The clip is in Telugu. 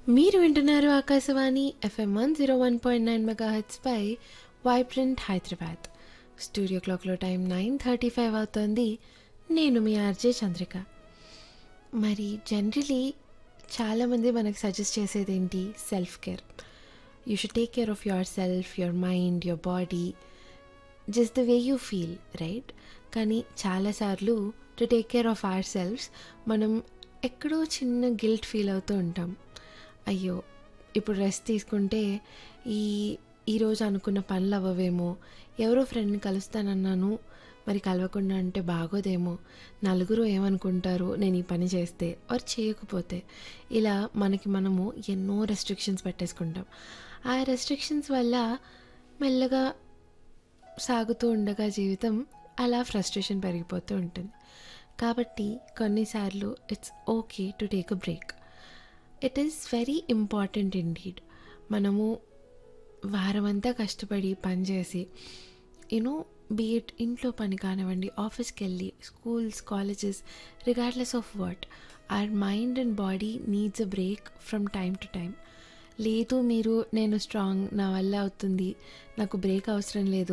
మీరు వింటున్నారు Akashvani FM one zero one point nine mega పై వైబ్రెంట్ హైదరాబాద్ స్టూడియో క్లాక్లో టైం నైన్ థర్టీ ఫైవ్ అవుతోంది నేను మీ ఆర్జే చంద్రిక మరి జనరలీ చాలామంది మనకు సజెస్ట్ చేసేది ఏంటి self care you should take care of yourself your mind your body just the way you feel right కానీ చాలాసార్లు to take care of our selfs మనం ఎక్కడో చిన్న గిల్ట్ ఫీల్ అవుతూ ఉంటాం అయ్యో ఇప్పుడు రెస్ట్ తీసుకుంటే ఈ ఈరోజు అనుకున్న పనులు అవ్వవేమో ఎవరో ఫ్రెండ్ని కలుస్తానన్నాను మరి కలవకుండా అంటే బాగోదేమో నలుగురు ఏమనుకుంటారు నేను ఈ పని చేస్తే ఆర్ చేయకపోతే ఇలా మనకి మనము ఎన్నో రెస్ట్రిక్షన్స్ పెట్టేసుకుంటాం ఆ రెస్ట్రిక్షన్స్ వల్ల మెల్లగా సాగుతూ ఉండగా జీవితం అలా ఫ్రస్ట్రేషన్ పెరిగిపోతూ ఉంటుంది కాబట్టి కొన్నిసార్లు it's okay to take a break it is very important indeed మనము వారమంతా కష్టపడి పనిచేసి యూనో బీఎడ్ ఇంట్లో పని కానివ్వండి ఆఫీస్కి వెళ్ళి schools colleges regardless of what our mind and body needs a break from time to time లేదు మీరు నేను స్ట్రాంగ్ నా వల్ల అవుతుంది నాకు బ్రేక్ అవసరం లేదు